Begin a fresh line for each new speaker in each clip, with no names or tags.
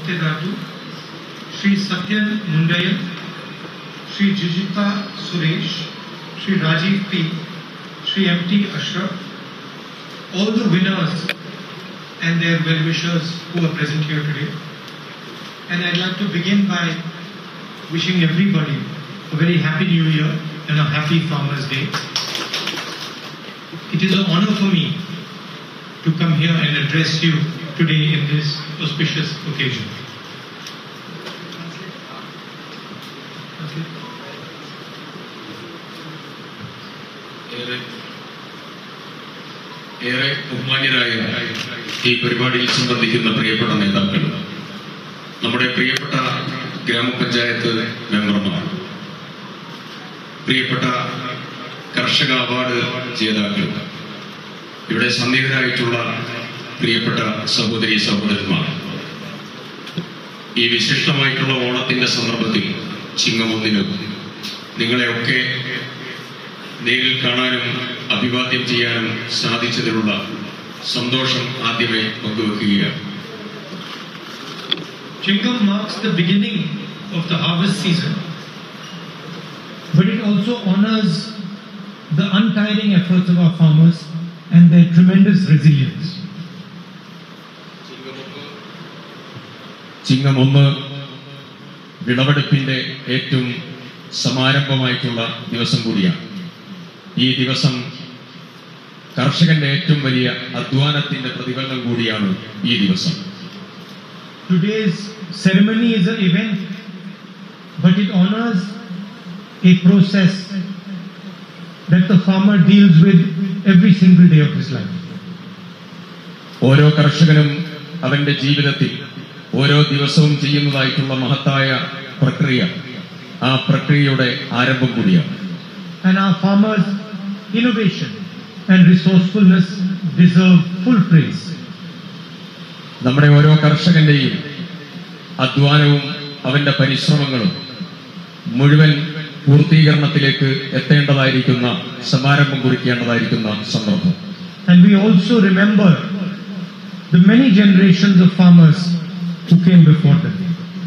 Bhaktidatu, Sri Satyan Mundayan, Sri Jijita Suresh, Sri Rajiv P, Sri M.T. Ashraf, all the winners and their well-wishers who are present here today. And I'd like to begin by wishing everybody a very happy new year and a happy Farmers' Day. It is an honor for me to come here and address you today in this auspicious occasion. Okay.
ഏറെ ഏറെ ബഹുമാന്യരായ ഈ പരിപാടിയിൽ സംബന്ധിക്കുന്ന പ്രിയപ്പെട്ട നേതാക്കൾ നമ്മുടെ പ്രിയപ്പെട്ട ഗ്രാമപഞ്ചായത്ത് മെമ്പർമാർ പ്രിയപ്പെട്ട കർഷക അവാർഡ് ജേതാക്കൾ ഇവിടെ സന്നിഹിതരായിട്ടുള്ള പ്രിയപ്പെട്ട സഹോദരി സഹോദരന്മാർ ഈ വിശിഷ്ടമായിട്ടുള്ള ഓണത്തിന്റെ സന്ദർഭത്തിൽ ചിങ്ങമൊന്നിന് നിങ്ങളെയൊക്കെ നേരിൽ കാണാനും അഭിവാദ്യം ചെയ്യാനും സാധിച്ചതിലുള്ള സന്തോഷം ആദ്യമേ പങ്കുവെക്കുകയാണ്
Chingam marks the beginning of the harvest season, but it also honors the untiring efforts of our farmers and their tremendous resilience.
ചിങ്ങമൊന്ന് വിളവെടുപ്പിന്റെ ഏറ്റവും സമാരംഭമായിട്ടുള്ള ദിവസം കൂടിയാണ് ഈ ദിവസം കർഷകന്റെ ഏറ്റവും വലിയ അധ്വാനത്തിന്റെ പ്രതിഫലനം കൂടിയാണ് ഈ ദിവസം
Today's ceremony is an event, but it honors a process that the farmer deals with every single day of his life.
ഓരോ കർഷകനും അവന്റെ ജീവിതത്തിൽ ഓരോ ദിവസവും ചെയ്യുന്നതായിട്ടുള്ള മഹത്തായ പ്രക്രിയ ആ പ്രക്രിയയുടെ ആരംഭം കൂടിയാണ്
And our farmers' innovation and resourcefulness deserve full praise.
നമ്മുടെ ഓരോ കർഷകന്റെയും അധ്വാനവും അവന്റെ പരിശ്രമങ്ങളും മുഴുവൻ പൂർത്തീകരണത്തിലേക്ക് എത്തേണ്ടതായിരിക്കുന്ന സമാരംഭം കുറിക്കേണ്ടതായിരിക്കുന്ന സന്ദർഭം
And we also remember the many generations of farmers who came before them.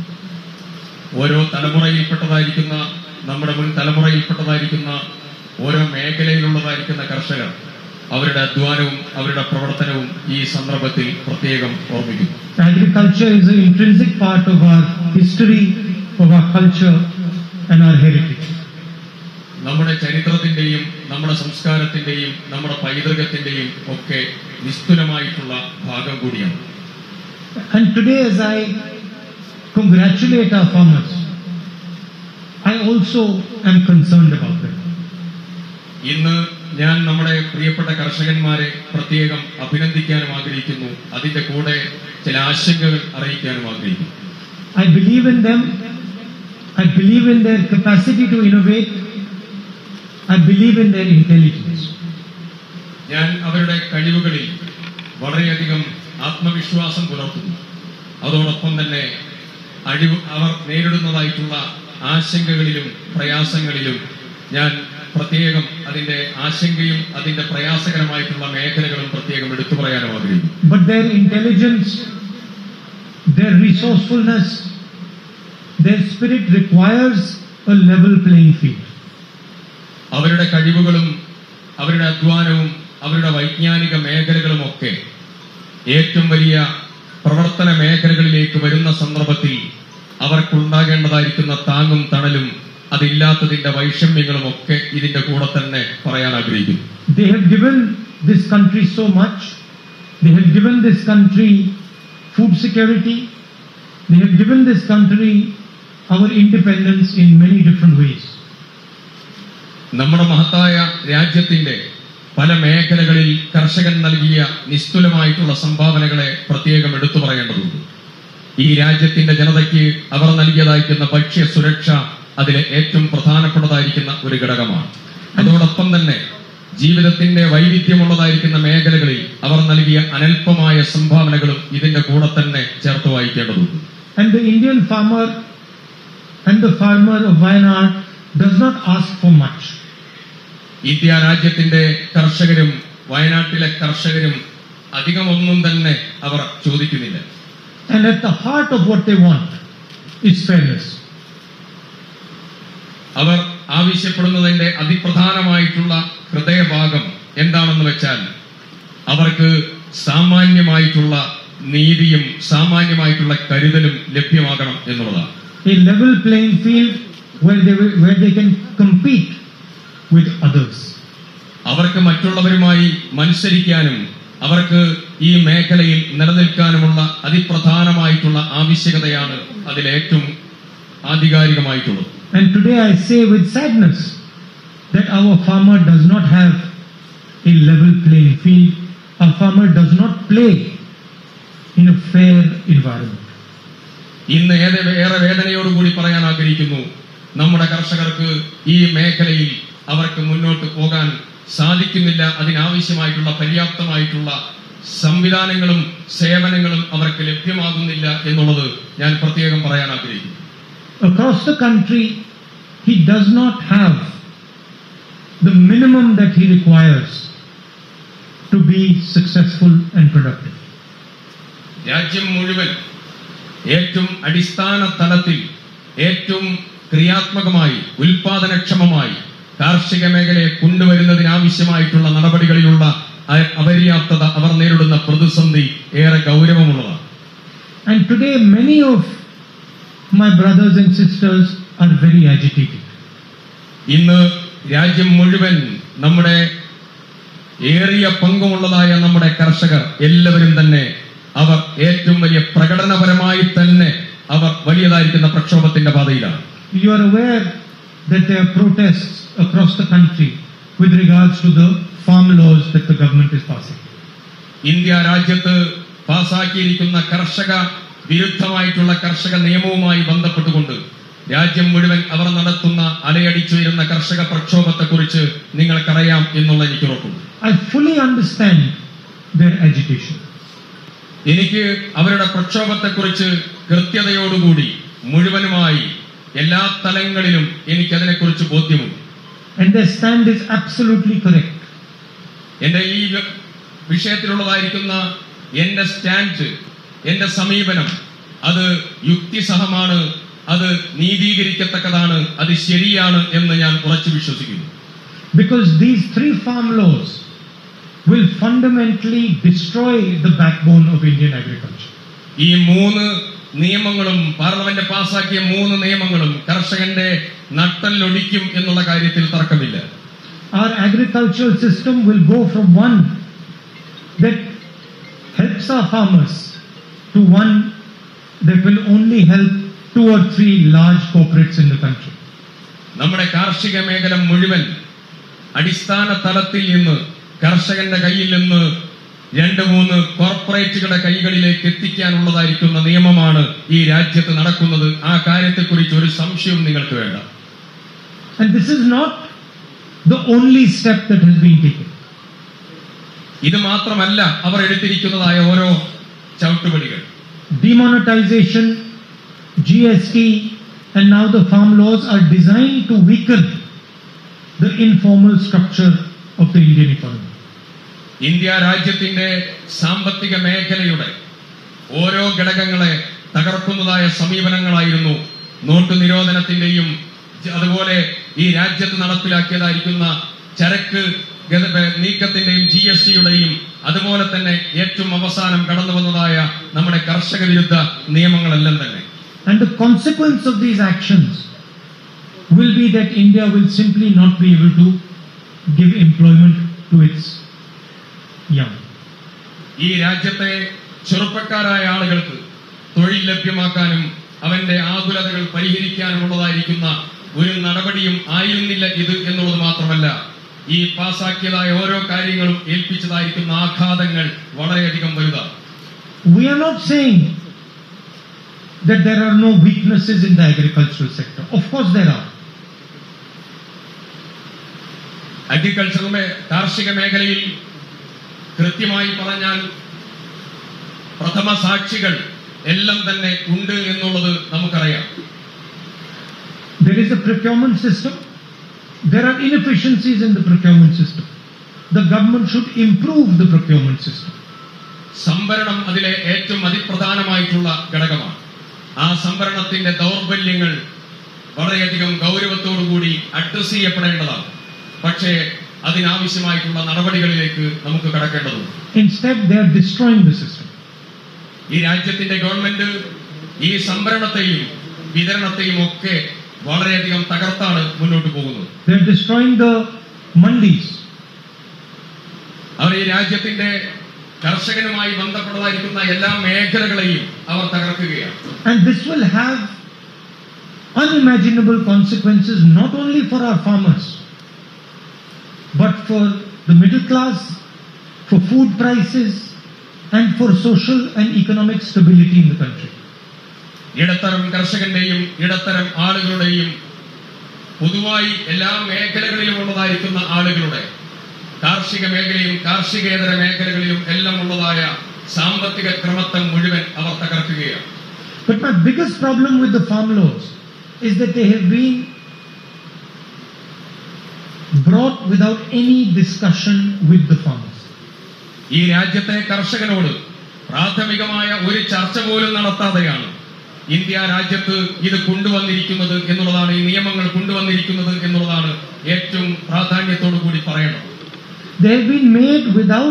ഓരോ തലമുറയിൽപ്പെട്ടതായിരിക്കുന്ന നമ്മുടെ മുൻ തലമുറയിൽപ്പെട്ടതായിരിക്കുന്ന ഓരോ മേഖലയിലുള്ളതായിരിക്കുന്ന കർഷകർ അവരുടെ അധ്വാനവും അവരുടെ പ്രവർത്തനവും ഈ സന്ദർഭത്തിൽ പ്രത്യേകം ഓർമ്മിക്കുന്നു
Agriculture is an intrinsic part of our history, of our culture, and our heritage.
നമ്മുടെ ചരിത്രത്തിന്റെയും നമ്മുടെ സംസ്കാരത്തിന്റെയും നമ്മുടെ പൈതൃകത്തിന്റെയും ഒക്കെ നിസ്തുലമായിട്ടുള്ള ഭാഗം കൂടിയാണ്
And today, as I congratulate our farmers, I also am concerned about them.
ഇന്ന് ഞാൻ നമ്മുടെ പ്രിയപ്പെട്ട കർഷകന്മാരെ പ്രത്യേകം അഭിനന്ദിക്കാനും ആഗ്രഹിക്കുന്നു അതിന്റെ കൂടെ ചില ആശങ്കകൾ അറിയിക്കാനും ആഗ്രഹിക്കുന്നു
I believe in them. I believe in their capacity to innovate. I believe in their intelligence.
ഞാൻ അവരുടെ കഴിവുകളിൽ വളരെയധികം ആത്മവിശ്വാസം പുലർത്തുന്നു അതോടൊപ്പം തന്നെ അഴിവ് അവർ നേരിടുന്നതായിട്ടുള്ള ആശങ്കകളിലും പ്രയാസങ്ങളിലും ഞാൻ പ്രത്യേകം അതിന്റെ ആശങ്കയും അതിന്റെ പ്രയാസകരമായിട്ടുള്ള മേഖലകളും പ്രത്യേകം എടുത്തു പറയാനും ആഗ്രഹിക്കുന്നു
But their intelligence, their resourcefulness, their spirit requires a level playing field.
അവരുടെ കഴിവുകളും അവരുടെ അധ്വാനവും അവരുടെ വൈജ്ഞാനിക മേഖലകളും ഒക്കെ ഏറ്റവും വലിയ പ്രവർത്തന മേഖലകളിലേക്ക് വരുന്ന സന്ദർഭത്തിൽ അവർക്കുണ്ടാകേണ്ടതായിരിക്കുന്ന താങ്ങും തണലും അതില്ലാത്തതിന്റെ വൈഷമ്യങ്ങളും ഒക്കെ ഇതിന്റെ കൂടെ തന്നെ പറയാൻ ആഗ്രഹിക്കുന്നു
They have given this country so much. They have given this country food security. They have given this country our independence in many different ways.
നമ്മുടെ മഹത്തായ രാജ്യത്തിന്റെ പല മേഖലകളിൽ കർഷകൻ നൽകിയ നിസ്തുലമായിട്ടുള്ള സംഭാവനകളെ പ്രത്യേകം എടുത്തു പറയേണ്ടതുണ്ട് ഈ രാജ്യത്തിന്റെ ജനതയ്ക്ക് അവർ നൽകിയതായിരിക്കുന്ന ഭക്ഷ്യ സുരക്ഷ അതിലെ ഏറ്റവും പ്രധാനപ്പെട്ടതായിരിക്കുന്ന ഒരു ഘടകമാണ് അതോടൊപ്പം തന്നെ ജീവിതത്തിന്റെ വൈവിധ്യമുള്ളതായിരിക്കുന്ന മേഖലകളിൽ അവർ നൽകിയ അനൽപമായ സംഭാവനകളും ഇതിന്റെ കൂടെ തന്നെ ചേർത്ത് വായിക്കേണ്ടതുണ്ട്
And the Indian farmer and the farmer of Wayanad does not ask for much.
India രാജ്യത്തിന്റെ കർഷകരും വയനാട്ടിലെ കർഷകരും അധികമൊന്നും തന്നെ അവർ ചോദിക്കുന്നില്ല
And at the heart of what they want is fairness.
അവർ ആവശ്യപ്പെടുന്നതിന്റെ അതിപ്രധാനമായിട്ടുള്ള ഹൃദയഭാഗം എന്താണെന്ന് വെച്ചാൽ അവർക്ക് സാമാന്യമായിട്ടുള്ള നീതിയും സാമാന്യമായിട്ടുള്ള കരുതലും ലഭ്യമാകണം എന്നുള്ളതാണ്
A level playing field where they, will- where they can compete with others.
അവർക്ക് മറ്റുള്ളവരുമായി മത്സരിക്കാനും അവർക്ക് ഈ മേഖലയിൽ നിലനിൽക്കാനുമുള്ള അതിപ്രധാനമായിട്ടുള്ള ആവശ്യകതയാണ് അതിലേറ്റവും ആധികാരികമായിട്ടുള്ളത്
And today I say with sadness that our farmer does not have a level playing field. Our farmer does not play in a fair environment.
ഇന്ന് ഏറെ ഏറെ വേദനയോടുകൂടി പറയാൻ ആഗ്രഹിക്കുന്നു നമ്മുടെ കർഷകർക്ക് ഈ മേഖലയിൽ അവർക്ക് മുന്നോട്ട് പോകാൻ സാധിക്കുന്നില്ല അതിനാവശ്യമായിട്ടുള്ള പര്യാപ്തമായിട്ടുള്ള സംവിധാനങ്ങളും സേവനങ്ങളും അവർക്ക് ലഭ്യമാകുന്നില്ല എന്നുള്ളത് ഞാൻ പ്രത്യേകം പറയാൻ ആഗ്രഹിക്കുന്നു
Across the country, he does not have the minimum that he requires to be successful and productive.
രാജ്യം മുഴുവൻ ഏറ്റവും അടിസ്ഥാന തലത്തിൽ ഏറ്റവും ക്രിയാത്മകമായി ഉൽപാദനക്ഷമമായി കാർഷിക മേഖലയെ കൊണ്ടുവരുന്നതിനാവശ്യമായിട്ടുള്ള നടപടികളിലുള്ള അ- അപര്യാപ്തത അവർ നേരിടുന്ന പ്രതിസന്ധി ഏറെ ഗൗരവമുള്ളതാണ്
And today, many of my brothers and sisters are very agitated.
ഇന്ന് രാജ്യം മുഴുവൻ നമ്മുടെ ഏറിയ പങ്കുമുള്ളതായ നമ്മുടെ കർഷകർ എല്ലാവരും തന്നെ അവർ ഏറ്റവും വലിയ പ്രകടനപരമായി തന്നെ അവർ വലിയതായിരിക്കുന്ന പ്രക്ഷോഭത്തിന്റെ പാതയിലാണ്
You are aware that there are protests across the country with regards to the farm laws that the government is passing.
India രാജ്യത്ത് പാസാക്കിയിരിക്കുന്ന കർഷക വിരുദ്ധമായിട്ടുള്ള കർഷക നിയമവുമായി ബന്ധപ്പെട്ടുകൊണ്ട് രാജ്യം മുഴുവൻ അവർ നടത്തുന്ന അലയടിച്ചുയരുന്ന കർഷക പ്രക്ഷോഭത്തെക്കുറിച്ച് നിങ്ങൾക്കറിയാം എന്നുള്ള എനിക്ക് ഉറപ്പുണ്ട്
I fully understand their agitation.
എനിക്ക് അവരുടെ പ്രക്ഷോഭത്തെക്കുറിച്ച് കൃത്യതയോടുകൂടി മുഴുവനുമായി എല്ലാ തലങ്ങളിലും എനിക്ക് അതിനെക്കുറിച്ച് ബോധ്യമുണ്ട്
And their stand is absolutely correct.
എന്റെ ഈ വ- വിഷയത്തിലുള്ളതായിരിക്കുന്ന എന്റെ സ്റ്റാൻഡ് എന്റെ സമീപനം അത് യുക്തിസഹമാണ് അത് നീതീകരിക്കത്തക്കതാണ് അത് ശരിയാണ് എന്ന് ഞാൻ ഉറച്ചു വിശ്വസിക്കുന്നു
Because these three farm laws will fundamentally destroy the backbone of Indian agriculture.
ഈ മൂന്ന് നിയമങ്ങളും പാർലമെന്റ് പാസാക്കിയ മൂന്ന് നിയമങ്ങളും കർഷകന്റെ നട്ടല്ലൊടിക്കും എന്നുള്ള കാര്യത്തിൽ തർക്കമില്ല
Our agricultural system will go from one that helps our farmers to one that will only help two or three large corporates in the country.
നമ്മുടെ കാർഷിക മേഖല മുഴുവൻ അടിസ്ഥാന തലത്തിൽ നിന്ന് കർഷകന്റെ കയ്യിൽ നിന്ന് രണ്ട് മൂന്ന് കോർപ്പറേറ്റുകളുടെ കൈകളിലേക്ക് എത്തിക്കാനുള്ളതായിരിക്കുന്ന നിയമമാണ് ഈ രാജ്യത്ത് നടക്കുന്നത് ആ കാര്യത്തെക്കുറിച്ച് ഒരു സംശയവും നിങ്ങൾക്ക് വേണ്ട
And this is not the only step that has been taken.
ഇത് മാത്രമല്ല അവർ എടുത്തിരിക്കുന്നതായ ഓരോ ചവിട്ടുപടികൾ
Demonetization, GST, and now the farm laws are designed to weaken the informal structure of the Indian economy.
India രാജ്യത്തിന്റെ സാമ്പത്തിക മേഖലയുടെ ഓരോ ഘടകങ്ങളെ തകർക്കുന്നതായ സമീപനങ്ങളായിരുന്നു നോട്ട് നിരോധനത്തിന്റെയും ജ- അതുപോലെ ഈ രാജ്യത്ത് നടപ്പിലാക്കിയതായിരിക്കുന്ന ചരക്ക് ഗത- ബ- നീക്കത്തിന്റെയും ജി എസ് ടിയുടെയും അതുപോലെ തന്നെ ഏറ്റവും അവസാനം കടന്നു വന്നതായ നമ്മുടെ കർഷക വിരുദ്ധ നിയമങ്ങളെല്ലാം തന്നെ
And the consequence of these actions will be that India will simply not be able to give employment to its young.
ഈ രാജ്യത്തെ ചെറുപ്പക്കാരായ ആളുകൾക്ക് തൊഴിൽ ലഭ്യമാക്കാനും അവന്റെ ആകുലതകൾ പരിഹരിക്കാനുമുള്ളതായിരിക്കുന്ന ഒരു നടപടിയും ആയിരുന്നില്ല ഇത് എന്നുള്ളത് മാത്രമല്ല ഈ പാസാക്കിയതായ ഓരോ കാര്യങ്ങളും ഏൽപ്പിച്ചതായിരിക്കുന്ന ആഘാതങ്ങൾ വളരെയധികം വലുതാണ്
We are not saying that there are no weaknesses in the agricultural sector. Of course, there are.
Agricultural മേ- കാർഷിക മേഖലയിൽ കൃത്യമായി പറഞ്ഞാൽ പ്രഥമ സാക്ഷികൾ എല്ലാം തന്നെ ഉണ്ട് എന്നുള്ളത് നമുക്കറിയാം
There is a procurement system. There are inefficiencies in the procurement system. The government should improve the procurement system.
സംഭരണം അതിലെ ഏറ്റവും അതിപ്രധാനമായിട്ടുള്ള ഘടകമാണ് ആ സംഭരണത്തിന്റെ ദൗർബല്യങ്ങൾ വളരെയധികം ഗൗരവത്തോടുകൂടി അഡ്രസ് ചെയ്യപ്പെടേണ്ടതാണ് പക്ഷേ അതിനാവശ്യമായിട്ടുള്ള നടപടികളിലേക്ക് നമുക്ക് കടക്കേണ്ടതുണ്ട്
Instead, they are destroying the system.
ഈ രാജ്യത്തിന്റെ ഗവൺമെന്റ് ഈ സംഭരണത്തെയും വിതരണത്തെയും ഒക്കെ വളരെയധികം തകർത്താണ് മുന്നോട്ട് പോകുന്നത്
They are destroying the mandis.
അവർ ഈ രാജ്യത്തിന്റെ കർഷകനുമായി ബന്ധപ്പെട്ടതായിരിക്കുന്ന എല്ലാ മേഖലകളെയും അവർ തകർക്കുകയാണ്
And this will have unimaginable consequences not only for our farmers, but for the middle class, for food prices, and for social and economic stability in the country.
ഇടത്തരം കർഷകന്റെയും ഇടത്തരം ആളുകളുടെയും പൊതുവായി എല്ലാ മേഖലകളിലും ഉള്ളതായിരിക്കുന്ന ആളുകളുടെ കാർഷിക മേഖലയും കാർഷികേതര മേഖലകളിലും എല്ലാം ഉള്ളതായ സാമ്പത്തിക ക്രമത്വം മുഴുവൻ അവർ തകർക്കുകയാണ്
But my biggest problem with the farm laws is that they have been brought without any discussion with the farmers.
ഈ രാജ്യത്തെ കർഷകനോട് പ്രാഥമികമായ ഒരു ചർച്ച പോലും നടത്താതെയാണ് ഇന്ത്യ രാജ്യത്ത് ഇത് കൊണ്ടുവന്നിരിക്കുന്നത് എന്നുള്ളതാണ് ഈ നിയമങ്ങൾ കൊണ്ടുവന്നിരിക്കുന്നത് എന്നുള്ളതാണ് ഏറ്റവും പ്രാധാന്യത്തോടു കൂടി പറയേണ്ടത്
They have been made without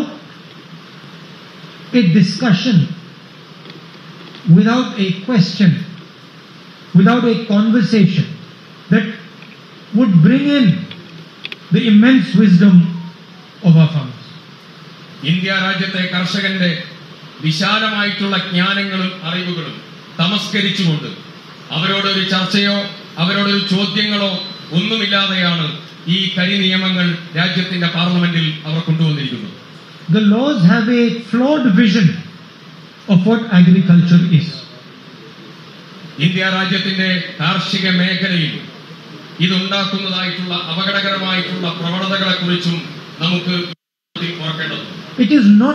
a discussion, without a question, without a conversation that would bring in the immense wisdom of our farmers.
India രാജ്യത്തെ കർഷകന്റെ വിശാലമായിട്ടുള്ള ജ്ഞാനങ്ങളും അറിവുകളും തമസ്കരിച്ചുകൊണ്ട് അവരോടൊരു ചർച്ചയോ അവരോടൊരു ചോദ്യങ്ങളോ ഒന്നുമില്ലാതെയാണ് ഈ കരി നിയമങ്ങൾ രാജ്യത്തിന്റെ പാർലമെന്റിൽ അവർ കൊണ്ടുവന്നിരിക്കുന്നത്
The laws have a flawed vision of what agriculture is.
India രാജ്യത്തിന്റെ കാർഷിക മേഖലയിൽ ഇതുണ്ടാക്കുന്നതായിട്ടുള്ള അപകടകരമായിട്ടുള്ള പ്രവണതകളെ കുറിച്ചും നമുക്ക് ഓർക്കേണ്ടതുണ്ട്
It is not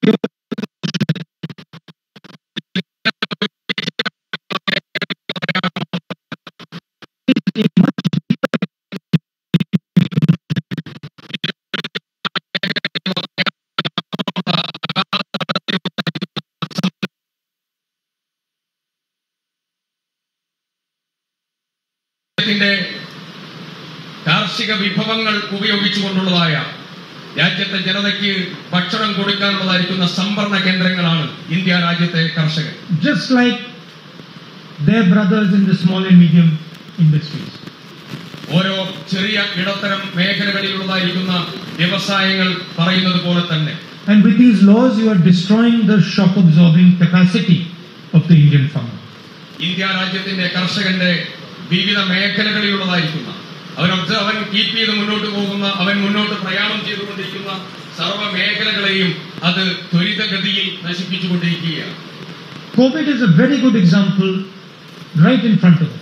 രാജ്യത്തിന്റെ കാർഷിക വിഭവങ്ങൾ ഉപയോഗിച്ചുകൊണ്ടുള്ളതായ രാജ്യത്തെ ജനതയ്ക്ക് ഭക്ഷണം കൊടുക്കാനുള്ളതായിരിക്കുന്ന സംഭരണ കേന്ദ്രങ്ങളാണ് ഇന്ത്യ രാജ്യത്തെ കർഷകർ
just like their brothers in the small and medium industries.
ഓരോ ചെറിയ ഇടത്തരം മേഖലകളിലുള്ളതായിരിക്കുന്ന വ്യവസായങ്ങൾ പറയുന്നത് പോലെ തന്നെ
And with these laws, you are destroying the shock absorbing capacity of the Indian farmer.
India രാജ്യത്തിന്റെ കർഷകന്റെ വിവിധ മേഖലകളിലുള്ളതായിരിക്കുന്ന അവൻ ഒബ്സ- അവൻ കീപ്പ് ചെയ്ത് മുന്നോട്ട് പോകുന്ന അവൻ മുന്നോട്ട് പ്രയാണം ചെയ്തുകൊണ്ടിരിക്കുന്ന സർവ്വ മേഖലകളെയും അത് ത്വരിതഗതിയിൽ നശിപ്പിച്ചുകൊണ്ടിരിക്കുകയാണ്
COVID is a very good example right in front of us.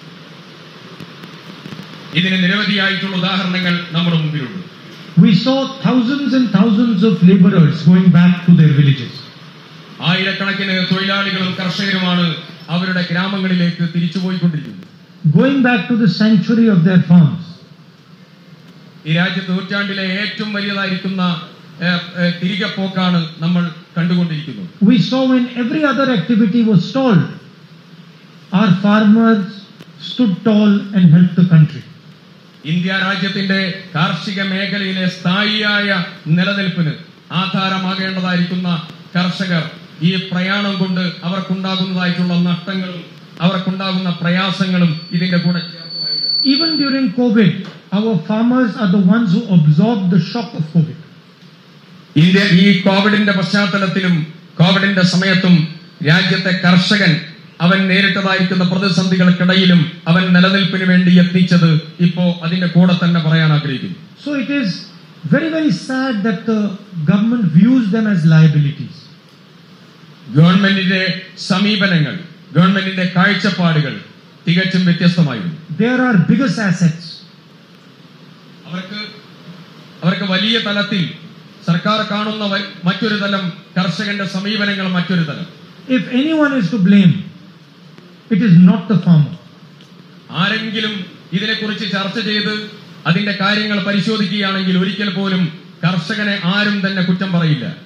ഇതിന് നിരവധിയായിട്ടുള്ള ഉദാഹരണങ്ങൾ നമ്മുടെ മുമ്പിലുണ്ട്
We saw thousands and thousands of laborers going back to their villages.
ആയിരക്കണക്കിന് തൊഴിലാളികളും കർഷകരുമാണ് അവരുടെ ഗ്രാമങ്ങളിലേക്ക് തിരിച്ചുപോയിക്കൊണ്ടിരിക്കുന്നത്
going back to the sanctuary of their farms.
ഈ രാജ്യത്ത് നൂറ്റാണ്ടിലെ ഏറ്റവും വലിയതായിരിക്കുന്ന ഏഹ്, ഏഹ്, തിരികെ പോക്കാണ് നമ്മൾ കണ്ടുകൊണ്ടിരിക്കുന്നത്
We saw when every other activity was stalled, our farmers stood tall and helped the country.
India രാജ്യത്തിന്റെ കാർഷിക മേഖലയിലെ സ്ഥായിയായ നിലനിൽപ്പിന് ആധാരമാകേണ്ടതായിരിക്കുന്ന കർഷകർ ഈ പ്രയാണം കൊണ്ട് അവർക്കുണ്ടാകുന്നതായിട്ടുള്ള നഷ്ടങ്ങളും അവർക്കുണ്ടാകുന്ന പ്രയാസങ്ങളും ഇതിന്റെ കൂടെ ചേർത്ത് വായിക്കണം.
Even during COVID, our farmers are the ones who absorbed the shock of COVID.
India ഈ കോവിഡിന്റെ പശ്ചാത്തലത്തിലും കോവിഡിന്റെ സമയത്തും രാജ്യത്തെ കർഷകൻ അവൻ നേരിട്ടതായിരിക്കുന്ന പ്രതിസന്ധികൾക്കിടയിലും അവൻ നിലനിൽപ്പിന് വേണ്ടി എത്തിച്ചത് ഇപ്പോ അതിന്റെ കൂടെ തന്നെ പറയാൻ ആഗ്രഹിക്കുന്നു
So it is very, very sad that the government views them as liabilities.
ഗവൺമെന്റിന്റെ സമീപനങ്ങൾ ഗവൺമെന്റിന്റെ കാഴ്ചപ്പാടുകൾ തികച്ചും വ്യത്യസ്തമായിരുന്നു
They are our biggest assets.
അവർക്ക് അവർക്ക് വലിയ തലത്തിൽ സർക്കാർ കാണുന്ന വ- മറ്റൊരു തലം കർഷകന്റെ സമീപനങ്ങൾ മറ്റൊരു തലം
If anyone is to blame, it is not the farmer.
ആരെങ്കിലും ഇതിനെക്കുറിച്ച് ചർച്ച ചെയ്ത് അതിന്റെ കാര്യങ്ങൾ പരിശോധിക്കുകയാണെങ്കിൽ ഒരിക്കൽ പോലും കർഷകനെ ആരും തന്നെ കുറ്റം പറയില്ല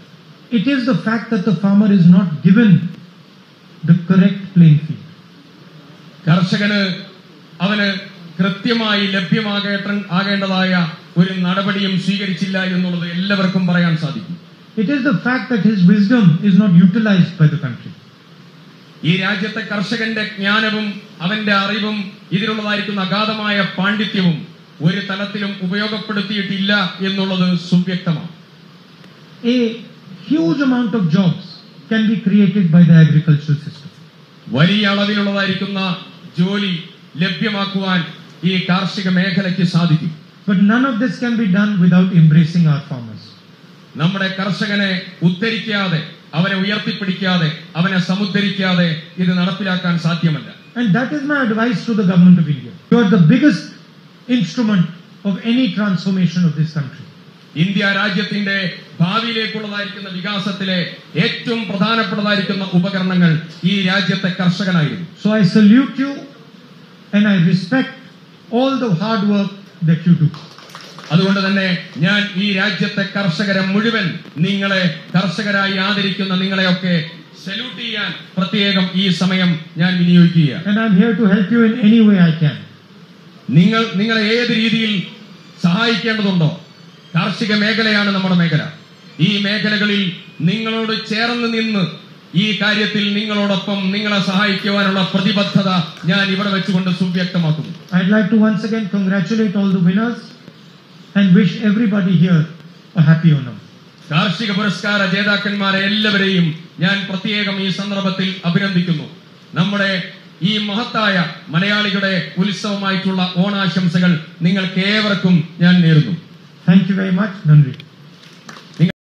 it is the fact that the farmer is not given the correct playing field.
കർഷകന് അവന് കൃത്യമായി ലഭ്യമാകേണ്ട ആകേണ്ടതായ ഒരു നടപടിയും സ്വീകരിച്ചില്ല എന്നുള്ളത് എല്ലാവർക്കും പറയാൻ സാധിക്കും
It is the fact that his wisdom is not utilized by the country.
ഈ രാജ്യത്തെ കർഷകന്റെ ജ്ഞാനവും അവന്റെ അറിവും ഇതിലുള്ളതായിരിക്കുന്ന അഗാധമായ പാണ്ഡിത്യവും ഒരു തലത്തിലും ഉപയോഗപ്പെടുത്തിയിട്ടില്ല എന്നുള്ളത് സുവ്യക്തമാണ്
A huge amount of jobs can be created by the agricultural system.
വലിയ അളവിലുള്ളതായിരിക്കുന്ന ജോലി ലഭ്യമാക്കുവാൻ ഈ കാർഷിക മേഖലയ്ക്ക് സാധിക്കും
But none of this can be done without embracing our farmers.
നമ്മുടെ കർഷകനെ ഉദ്ധരിക്കാതെ അവനെ ഉയർത്തിപ്പിടിക്കാതെ അവനെ സമുദ്ധരിക്കാതെ ഇത് നടപ്പിലാക്കാൻ സാധ്യമല്ല
And that is my advice to the government of India. You are the biggest instrument of any transformation of this country.
India രാജ്യത്തിന്റെ ഭാവിയിലേക്കുള്ളതായിരിക്കുന്ന വികാസത്തിലെ ഏറ്റവും പ്രധാനപ്പെട്ടതായിരിക്കുന്ന ഉപകരണങ്ങൾ ഈ രാജ്യത്തെ കർഷകനായിരുന്നു
So I salute you and I respect all the hard work that you do.
അതുകൊണ്ട് തന്നെ ഞാൻ ഈ രാജ്യത്തെ കർഷകരെ മുഴുവൻ നിങ്ങളെ കർഷകരായി ആദരിക്കുന്ന നിങ്ങളെയൊക്കെ സല്യൂട്ട് ചെയ്യാൻ പ്രത്യേകം ഈ സമയം ഞാൻ വിനിയോഗിക്കുക
And I'm here to help you in any way I can.
നിങ്ങൾ നിങ്ങളെ ഏത് രീതിയിൽ സഹായിക്കേണ്ടതുണ്ടോ കാർഷിക മേഖലയാണ് നമ്മുടെ മേഖല ഈ മേഖലകളിൽ നിങ്ങളോട് ചേർന്ന് നിന്ന് ഈ കാര്യത്തിൽ നിങ്ങളോടൊപ്പം നിങ്ങളെ സഹായിക്കുവാനുള്ള പ്രതിബദ്ധത ഞാൻ ഇവിടെ വെച്ചുകൊണ്ട് സുവ്യക്തമാക്കുന്നു
I'd like to once again congratulate all the winners and wish everybody here a happy Onam.
കാർഷിക പുരസ്കാര ജേതാക്കന്മാരെ എല്ലാവരെയും ഞാൻ പ്രത്യേകം ഈ സന്ദർഭത്തിൽ അഭിനന്ദിക്കുന്നു നമ്മുടെ ഈ മഹത്തായ മലയാളികളുടെ ഉത്സവമായിട്ടുള്ള ഓണാശംസകൾ നിങ്ങൾക്ക് ഏവർക്കും ഞാൻ നേരുന്നു
Thank you very much, Nandri.